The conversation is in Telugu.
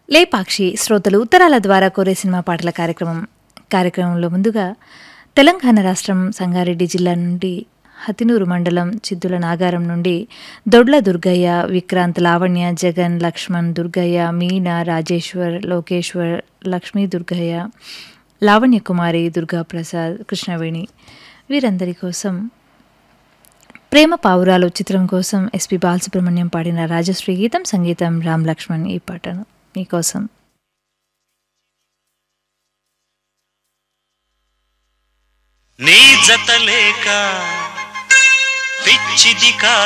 లేపాక్షి శ్రోతలు ఉత్తరాల ద్వారా కోరే సినిమా పాటల కార్యక్రమం కార్యక్రమంలో ముందుగా తెలంగాణ రాష్ట్రం సంగారెడ్డి జిల్లా నుండి హతినూరు మండలం చిద్దుల నాగారం నుండి దొడ్ల దుర్గయ్య విక్రాంత్ లావణ్య జగన్ లక్ష్మణ్ దుర్గయ్య మీనా రాజేశ్వర్ లోకేశ్వర్ లక్ష్మీ దుర్గయ్య లావణ్య కుమారి దుర్గాప్రసాద్ కృష్ణవేణి వీరందరి కోసం ప్రేమ పావురాలు చిత్రం కోసం ఎస్పి బాలసుబ్రహ్మణ్యం పాడిన రాజశ్రీ గీతం సంగీతం రామ్ లక్ష్మణ్ ఈ పాటను మీకోసం నీ జత లేక పిచ్చిది కా